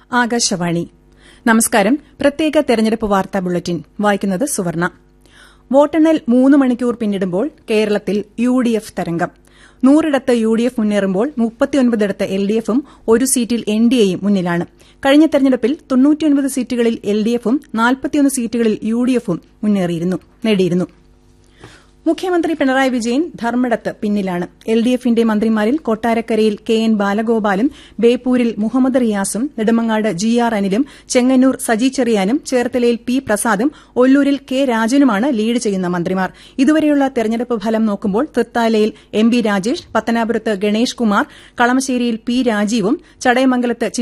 ആകാശവാണി നമസ്കാരം പ്രത്യേക തെരഞ്ഞെടുപ്പ് വാർത്താ ബുള്ളറ്റിൻ വായിക്കുന്നത് സുവർണ വോട്ടെണ്ണൽ മൂന്ന് മണിക്കൂർ പിന്നിടുമ്പോൾ കേരളത്തിൽ യു ഡി എഫ് തരംഗം നൂറിടത്ത് യു ഡി എഫ് മുന്നേറുമ്പോൾ മുപ്പത്തിയൊൻപതിടത്ത് എൽ ഡി എഫും ഒരു സീറ്റിൽ എൻ ഡി എയും മുന്നിലാണ് കഴിഞ്ഞ തെരഞ്ഞെടുപ്പിൽ തൊണ്ണൂറ്റിയൊൻപത് സീറ്റുകളിൽ എൽ ഡി എഫും നാൽപ്പത്തിയൊന്ന് സീറ്റുകളിൽ യു ഡി എഫും നേടിയിരുന്നു മുഖ്യമന്ത്രി പിണറായി വിജയൻ ധർമ്മടത്ത് പിന്നിലാണ് എൽ ഡി എഫിന്റെ മന്ത്രിമാരിൽ കൊട്ടാരക്കരയിൽ കെ എൻ ബാലഗോപാലും ബേപ്പൂരിൽ മുഹമ്മദ് റിയാസും നെടുമങ്ങാട് ജി ആർ അനിലും ചെങ്ങന്നൂർ സജി ചെറിയാനും ചേർത്തലയിൽ പി പ്രസാദും ഒല്ലൂരിൽ കെ രാജനുമാണ് ലീഡ് ചെയ്യുന്ന മന്ത്രിമാർ ഇതുവരെയുള്ള തെരഞ്ഞെടുപ്പ് ഫലം നോക്കുമ്പോൾ തൃത്താലയിൽ എം ബി രാജേഷ് പത്തനാപുരത്ത് ഗണേഷ് കുമാർ കളമശ്ശേരിയിൽ പി രാജീവും ചടയമംഗലത്ത്